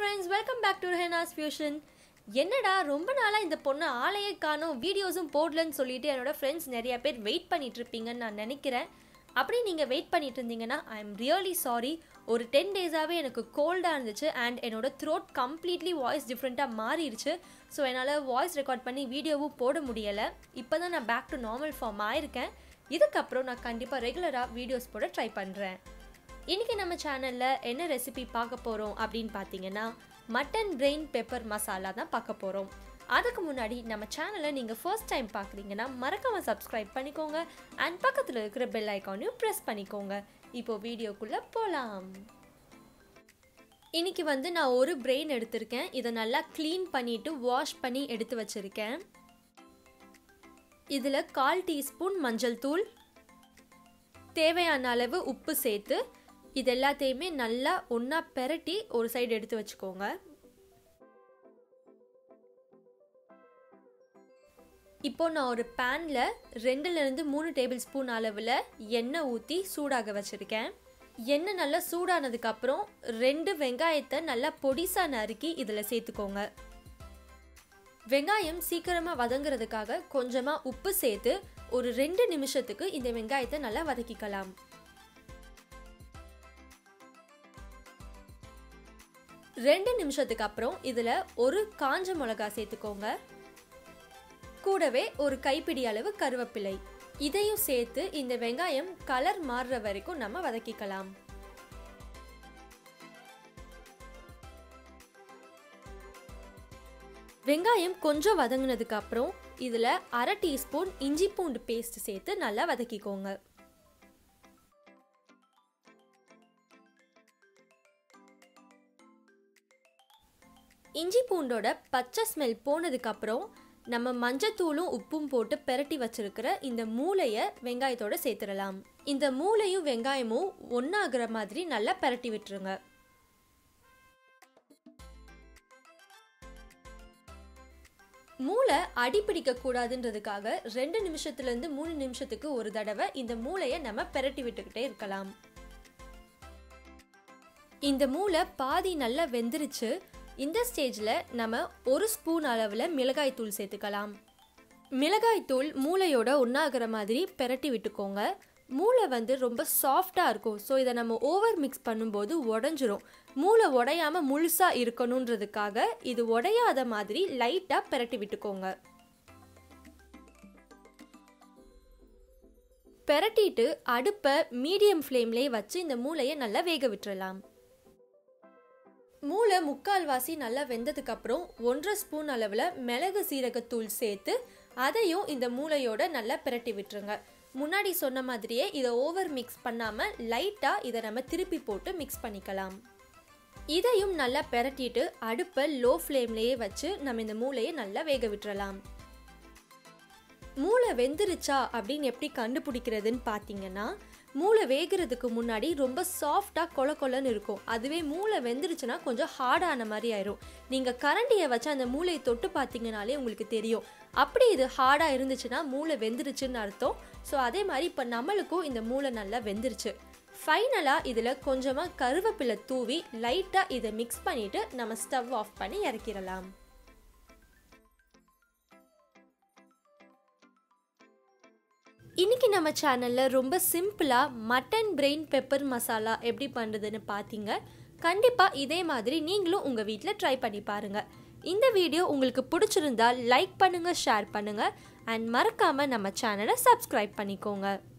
friends welcome back to Hena's fusion என்னடா ரொம்ப நாளாக இந்த பொண்ணு ஆளையே காணோம் வீடியோஸும் போடலன்னு சொல்லிட்டு என்னோட ஃப்ரெண்ட்ஸ் நிறைய பேர் வெயிட் பண்ணிட்டு இருப்பீங்கன்னு நான் நினைக்கிறேன் அப்படி நீங்கள் வெயிட் பண்ணிட்டு இருந்தீங்கன்னா ஐ எம் ரியலி சாரி ஒரு டென் டேஸாகவே எனக்கு கோல்டாக இருந்துச்சு அண்ட் என்னோட த்ரோட் கம்ப்ளீட்லி வாய்ஸ் டிஃப்ரெண்ட்டாக மாறிடுச்சு ஸோ என்னால் வாய்ஸ் ரெக்கார்ட் பண்ணி வீடியோவும் போட முடியலை இப்போ தான் நான் பேக் டு நார்மல் ஃபார்ம் ஆயிருக்கேன் இதுக்கப்புறம் நான் கண்டிப்பாக ரெகுலராக வீடியோஸ் போட ட்ரை பண்ணுறேன் இன்றைக்கி நம்ம சேனலில் என்ன ரெசிபி பார்க்க போகிறோம் அப்படின்னு பார்த்தீங்கன்னா மட்டன் பிரெயின் பெப்பர் மசாலா தான் பார்க்க போகிறோம் அதுக்கு முன்னாடி நம்ம சேனலை நீங்கள் ஃபர்ஸ்ட் டைம் பார்க்குறீங்கன்னா மறக்காமல் சப்ஸ்கிரைப் பண்ணிக்கோங்க அண்ட் பக்கத்தில் இருக்கிற பெல் ஐக்கானையும் ப்ரெஸ் பண்ணிக்கோங்க இப்போ வீடியோக்குள்ளே போகலாம் இன்னைக்கு வந்து நான் ஒரு பிரெயின் எடுத்திருக்கேன் இதை நல்லா க்ளீன் பண்ணிவிட்டு வாஷ் பண்ணி எடுத்து வச்சுருக்கேன் இதில் கால் டீஸ்பூன் மஞ்சள் தூள் தேவையான அளவு உப்பு சேர்த்து இது எல்லாத்தையுமே நல்லா ஒன்றா பெரட்டி ஒரு சைடு எடுத்து வச்சுக்கோங்க இப்போ நான் ஒரு பேனில் ரெண்டுலேருந்து மூணு டேபிள் ஸ்பூன் அளவில் எண்ணெய் ஊற்றி சூடாக வச்சுருக்கேன் எண்ணெய் நல்லா சூடானதுக்கப்புறம் ரெண்டு வெங்காயத்தை நல்லா பொடிசாக நறுக்கி இதில் சேர்த்துக்கோங்க வெங்காயம் சீக்கிரமாக வதங்குறதுக்காக கொஞ்சமாக உப்பு சேர்த்து ஒரு ரெண்டு நிமிஷத்துக்கு இந்த வெங்காயத்தை நல்லா வதக்கிக்கலாம் ரெண்டு நிமிஷத்துக்கு அப்புறம் இதில் ஒரு காஞ்ச மிளகா சேர்த்துக்கோங்க கூடவே ஒரு கைப்பிடி அளவு கருவேப்பிலை இதையும் சேர்த்து இந்த வெங்காயம் கலர் மாறுற வரைக்கும் நம்ம வதக்கிக்கலாம் வெங்காயம் கொஞ்சம் வதங்கினதுக்கு அப்புறம் இதில் அரை டீஸ்பூன் இஞ்சி பூண்டு பேஸ்ட் சேர்த்து நல்லா வதக்கிக்கோங்க இஞ்சி பூண்டோட பச்சை ஸ்மெல் போனதுக்கப்புறம் நம்ம மஞ்சத்தூளும் உப்பும் போட்டு பெரட்டி வச்சிருக்கிற இந்த மூளையை வெங்காயத்தோட சேர்த்துடலாம் இந்த மூளையும் வெங்காயமும் ஒன்றாகிற மாதிரி நல்லா பெரட்டி விட்டுருங்க மூளை அடிப்பிடிக்க கூடாதுன்றதுக்காக ரெண்டு நிமிஷத்துலேருந்து மூணு நிமிஷத்துக்கு ஒரு தடவை இந்த மூளையை நம்ம பெரட்டி விட்டுக்கிட்டே இருக்கலாம் இந்த மூளை பாதி நல்லா வெந்துருச்சு இந்த ஸ்டேஜில் நம்ம ஒரு ஸ்பூன் அளவில் மிளகாய் தூள் சேர்த்துக்கலாம் மிளகாய் தூள் மூளையோட ஒன்றாகிற மாதிரி பெரட்டி விட்டுக்கோங்க மூளை வந்து ரொம்ப சாஃப்டாக இருக்கும் ஸோ இதை நம்ம ஓவர் மிக்ஸ் பண்ணும்போது உடஞ்சிரும் மூளை உடையாமல் முழுசாக இருக்கணுன்றதுக்காக இது உடையாத மாதிரி லைட்டாக பெரட்டி விட்டுக்கோங்க பெரட்டிட்டு அடுப்பை மீடியம் ஃப்ளேம்லேயே வச்சு இந்த மூளையை நல்லா வேக விட்டுறலாம் மூளை முக்கால்வாசி நல்லா வெந்ததுக்கு அப்புறம் ஒன்றரை ஸ்பூன் அளவில் மிளகு சீரகத்தூள் சேர்த்து அதையும் இந்த மூளையோட நல்லா பிரட்டி விட்டுருங்க முன்னாடி சொன்ன மாதிரியே இதை ஓவர் மிக்ஸ் பண்ணாமல் லைட்டாக இதை நம்ம திருப்பி போட்டு மிக்ஸ் பண்ணிக்கலாம் இதையும் நல்லா பெரட்டிட்டு அடுப்பை லோ ஃப்ளேம்லேயே வச்சு நம்ம இந்த மூளையை நல்லா வேக விட்டுறலாம் மூளை வெந்துருச்சா அப்படின்னு எப்படி கண்டுபிடிக்கிறதுன்னு பார்த்தீங்கன்னா மூளை வேகிறதுக்கு முன்னாடி ரொம்ப சாஃப்டாக கொல கொலன்னு இருக்கும் அதுவே மூளை வெந்துருச்சுன்னா கொஞ்சம் ஹார்டான மாதிரி ஆயிரும் நீங்கள் கரண்டியை வச்சு அந்த மூளையை தொட்டு பார்த்தீங்கனாலே உங்களுக்கு தெரியும் அப்படி இது ஹார்டாக இருந்துச்சுன்னா மூளை வெந்துருச்சுன்னு அர்த்தம் ஸோ அதே மாதிரி இப்போ நம்மளுக்கும் இந்த மூளை நல்லா வெந்துருச்சு ஃபைனலாக இதில் கொஞ்சமாக கருவேப்பிலை தூவி லைட்டாக இதை மிக்ஸ் பண்ணிவிட்டு நம்ம ஸ்டவ் ஆஃப் பண்ணி இறக்கிடலாம் இன்னைக்கு நம்ம சேனலில் ரொம்ப சிம்பிளாக மட்டன் பிரெயின் பெப்பர் மசாலா எப்படி பண்ணுறதுன்னு பார்த்தீங்க கண்டிப்பாக இதே மாதிரி நீங்களும் உங்கள் வீட்டில் ட்ரை பண்ணி பாருங்கள் இந்த வீடியோ உங்களுக்கு பிடிச்சிருந்தா லைக் பண்ணுங்கள் ஷேர் பண்ணுங்கள் அண்ட் மறக்காமல் நம்ம சேனலை சப்ஸ்கிரைப் பண்ணிக்கோங்க